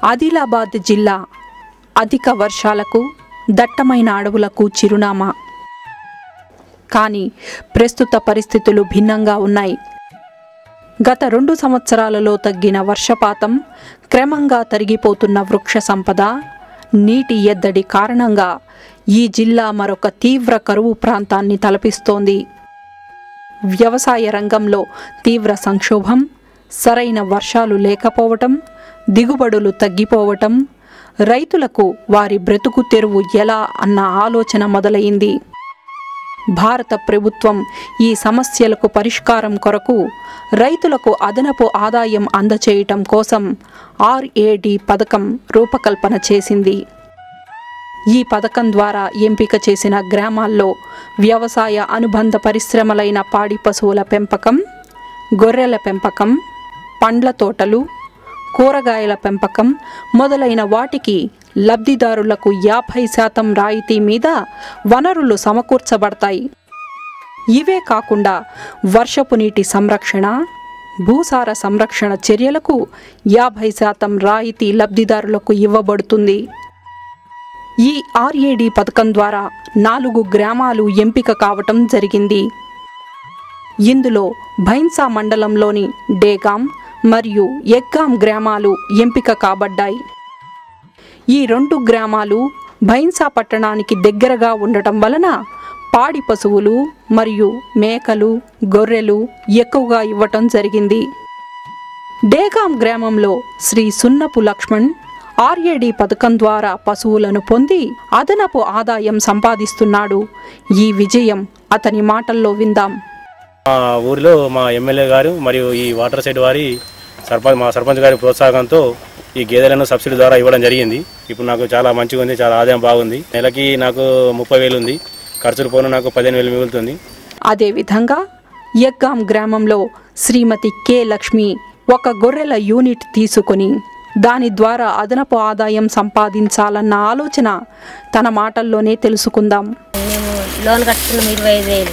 ఆదిలాబాద్ జిల్లా అధిక వర్షాలకు దట్టమైన అడవులకు చిరునామా కానీ ప్రస్తుత పరిస్థితులు భిన్నంగా ఉన్నాయి గత రెండు సంవత్సరాలలో తగ్గిన వర్షపాతం క్రమంగా తరిగిపోతున్న వృక్ష సంపద నీటి ఎద్దడి కారణంగా ఈ జిల్లా మరొక తీవ్ర కరువు ప్రాంతాన్ని తలపిస్తోంది వ్యవసాయ రంగంలో తీవ్ర సంక్షోభం సరైన వర్షాలు లేకపోవటం దిగుబడులు తగ్గిపోవటం రైతులకు వారి బ్రతుకు తెరువు ఎలా అన్న ఆలోచన మొదలైంది భారత ప్రభుత్వం ఈ సమస్యలకు పరిష్కారం కొరకు రైతులకు అదనపు ఆదాయం అందచేయటం కోసం ఆర్ఏడి పథకం రూపకల్పన చేసింది ఈ పథకం ద్వారా ఎంపిక చేసిన గ్రామాల్లో వ్యవసాయ అనుబంధ పరిశ్రమలైన పాడి పశువుల పెంపకం గొర్రెల పెంపకం పండ్ల తోటలు కూరగాయల పెంపకం మొదలైన వాటికి లబ్ధిదారులకు యాభై శాతం రాయితీ మీద వనరులు సమకూర్చబడతాయి ఇవే కాకుండా వర్షపు నీటి సంరక్షణ భూసార సంరక్షణ చర్యలకు యాభై శాతం రాయితీ లబ్ధిదారులకు ఇవ్వబడుతుంది ఈ ఆర్ఏడి పథకం ద్వారా నాలుగు గ్రామాలు ఎంపిక కావటం జరిగింది ఇందులో భైన్సా మండలంలోని డేగాం మరియు ఎగ్గాం గ్రామాలు ఎంపిక కాబడ్డాయి ఈ రెండు గ్రామాలు భైన్సా పట్టణానికి దగ్గరగా ఉండటం వలన పాడి పశువులు మరియు మేకలు గొర్రెలు ఎక్కువగా ఇవ్వటం జరిగింది డేగాం గ్రామంలో శ్రీ సున్నపు లక్ష్మణ్ ఆర్ఏడి పథకం ద్వారా పశువులను పొంది అదనపు ఆదాయం సంపాదిస్తున్నాడు ఈ విజయం అతని మాటల్లో విందాం మా ఊరిలో మా ఎమ్మెల్యే గారు మరియు ఈ వాటర్ సైడ్ వారి సర్పంచ్ మా సర్పంచ్ గారి ప్రోత్సాహంతో ఈ గేదెలను సబ్సిడీ ద్వారా ఇవ్వడం జరిగింది ఇప్పుడు నాకు చాలా మంచిగా ఉంది చాలా ఆదాయం బాగుంది నెలకి నాకు ముప్పై వేలు ఉంది ఖర్చులు పోను నాకు పదిహేను వేలు మిగులుతుంది అదేవిధంగా యగ్గాం గ్రామంలో శ్రీమతి కె లక్ష్మి ఒక గొర్రెల యూనిట్ తీసుకుని దాని ద్వారా అదనపు ఆదాయం సంపాదించాలన్న ఆలోచన తన మాటల్లోనే తెలుసుకుందాం మేము లోన్ కట్టుకున్నాం ఇరవై ఐదు వేలు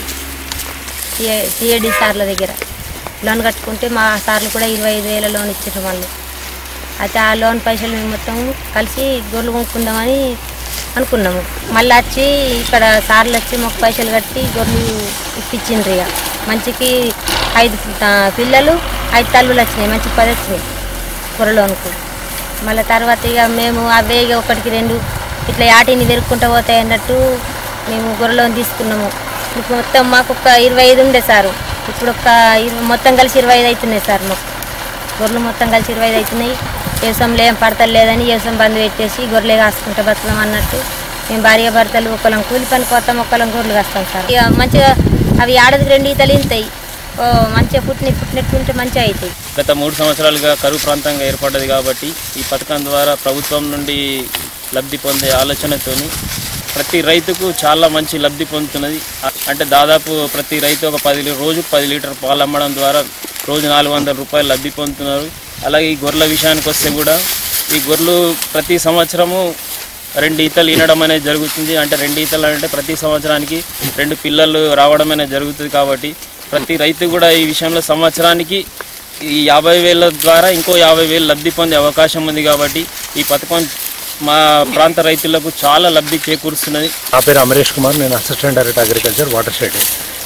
సిఐ- సిఐడి సార్ల దగ్గర లోన్ కట్టుకుంటే మా సార్లు కూడా ఇరవై ఐదు వేల లోన్ ఇచ్చారు వాళ్ళు అయితే ఆ లోన్ పైసలు మేము మొత్తం కలిసి గొర్రెలు కొనుక్కుందామని అనుకున్నాము మళ్ళీ వచ్చి ఇక్కడ సార్లు వచ్చి మాకు పైసలు కట్టి గొర్రెలు ఇప్పించిండ్రు ఇక మంచికి ఐదు ఆ, పిల్లలు ఐదు తల్లులు వచ్చినాయి మంచి పది వచ్చినాయి గొర్రెలోనుకు మళ్ళీ తర్వాత ఇక మేము అవే ఇక ఒకటికి రెండు ఇట్లా యాటిని పెరుక్కుంటూ పోతాయి అన్నట్టు మేము గొర్రెలోని తీసుకున్నాము ఇప్పుడు మొత్తం మాకు ఒక ఇరవై ఐదు ఉండే సారు ఇప్పుడు ఒక ఇరవై మొత్తం కలిసి ఇరవై ఐదు అవుతున్నాయి సార్ మాకు గొర్రెలు మొత్తం కలిసి ఇరవై ఐదు అవుతున్నాయి వ్యవసాయంలో ఏం పడతలేదని వ్యవసాయం బంద్ పెట్టేసి గొర్రెలే కాసుకుంటూ బతున్నాం అన్నట్టు మేము భార్య భర్తలు ఒకళ్ళం కూలి పని పోతాం ఒకళ్ళం గొర్రెలు కాస్తాం సార్ ఇక మంచిగా అవి ఆడదికి రెండు ఈతలు ఇంతాయి ఓ మంచిగా పుట్టిన పుట్టినట్టుంటే మంచిగా అవుతాయి గత మూడు సంవత్సరాలుగా కరువు ప్రాంతంగా ఏర్పడ్డది కాబట్టి ఈ పథకం ద్వారా ప్రభుత్వం నుండి లబ్ధి పొందే ఆలోచనతోని ప్రతి రైతుకు చాలా మంచి లబ్ధి పొందుతున్నది అ- అంటే దాదాపు ప్రతి రైతు ఒక పది లీ- రోజు పది లీటర్ పాలు అమ్మడం ద్వారా రోజు నాలుగు వందల రూపాయలు లబ్ధి పొందుతున్నారు అలాగే ఈ గొర్రెల విషయానికి వస్తే కూడా ఈ గొర్రెలు ప్రతి సంవత్సరము రెండు ఈతలు ఈనడం అనేది జరుగుతుంది అంటే రెండు ఈతలు అంటే ప్రతి సంవత్సరానికి రెండు పిల్లలు రావడం అనేది జరుగుతుంది కాబట్టి ప్రతి రైతు కూడా ఈ విషయంలో సంవత్సరానికి ఈ యాభై వేల ద్వారా ఇంకో యాభై వేలు లబ్ధి పొందే అవకాశం ఉంది కాబట్టి ఈ పథకం మా ప్రాంత రైతులకు చాలా లబ్ధి చేకూరుస్తున్నది నా పేరు అమరేష్ కుమార్ నేను assistant director agriculture watershed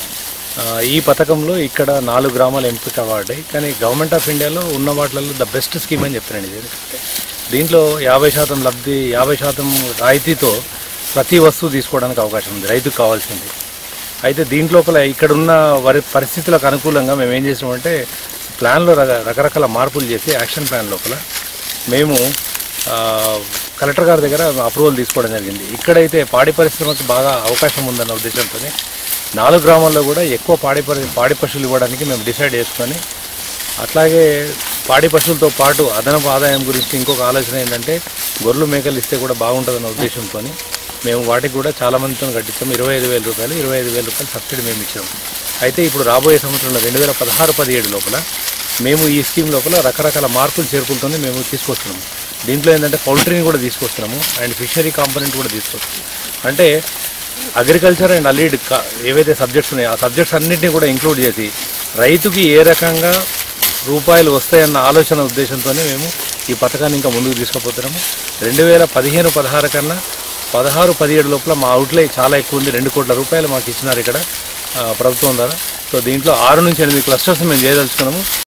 ఆ, ఈ పథకంలో ఇక్కడ నాలుగు గ్రామాలు ఎంపిక వాడాయి కానీ గవర్నమెంట్ ఆఫ్ ఇండియాలో ఉన్న వాటిలలో ద బెస్ట్ స్కీమ్ అని చెప్తున్నాను ఇది దీంట్లో యాభై శాతం లబ్ధి యాభై శాతం రాయితీతో ప్రతి వస్తువు తీసుకోవడానికి అవకాశం ఉంది రైతుకు కావాల్సింది అయితే దీంట్లోపల ఇక్కడ ఉన్న వరి పరిస్థితులకు అనుకూలంగా మేము ఏం చేసామంటే ప్లాన్లో రక- రకరకాల మార్పులు చేసి యాక్షన్ ప్లాన్ లోపల మేము ఆ, కలెక్టర్ గారి దగ్గర అప్రూవల్ తీసుకోవడం జరిగింది ఇక్కడైతే పాడి పరిశ్రమకు బాగా అవకాశం ఉందన్న ఉద్దేశంతో నాలుగు గ్రామాల్లో కూడా ఎక్కువ పాడి పరి పాడి పశువులు ఇవ్వడానికి మేము డిసైడ్ చేసుకొని అట్లాగే పాడి పశువులతో పాటు అదనపు ఆదాయం గురించి ఇంకొక ఆలోచన ఏంటంటే గొర్రెలు మేకలు ఇస్తే కూడా బాగుంటుందన్న ఉద్దేశంతో మేము వాటికి కూడా చాలా మందితో కట్టించాము ఇరవై ఐదు వేల రూపాయలు ఇరవై ఐదు వేల రూపాయలు సబ్సిడీ మేము ఇచ్చాము అయితే ఇప్పుడు రాబోయే సంవత్సరంలో రెండు వేల పదహారు పదిహేడు లోపల మేము ఈ స్కీమ్ లోపల రకరకాల మార్పులు చేర్పులతో మేము తీసుకొస్తున్నాము దీంట్లో ఏంటంటే పౌల్ట్రీని కూడా తీసుకొస్తున్నాము అండ్ ఫిషరీ కాంపనెంట్ కూడా తీసుకొస్తున్నాము అంటే అగ్రికల్చర్ అండ్ అలీడ్ ఏవైతే సబ్జెక్ట్స్ ఉన్నాయో ఆ సబ్జెక్ట్స్ అన్నింటినీ కూడా ఇంక్లూడ్ చేసి రైతుకి ఏ రకంగా రూపాయలు వస్తాయన్న ఆలోచన ఉద్దేశంతోనే మేము ఈ పథకాన్ని ఇంకా ముందుకు తీసుకుపోతున్నాము రెండు వేల పదిహేను పదహారు కన్నా పదహారు పదిహేడు లోపల మా అవుట్లే చాలా ఎక్కువ ఉంది రెండు కోట్ల రూపాయలు మాకు ఇచ్చినారు ఇక్కడ ఆ, ప్రభుత్వం ద్వారా సో దీంట్లో ఆరు నుంచి ఎనిమిది క్లస్టర్స్ మేము చేయదలుచుకున్నాము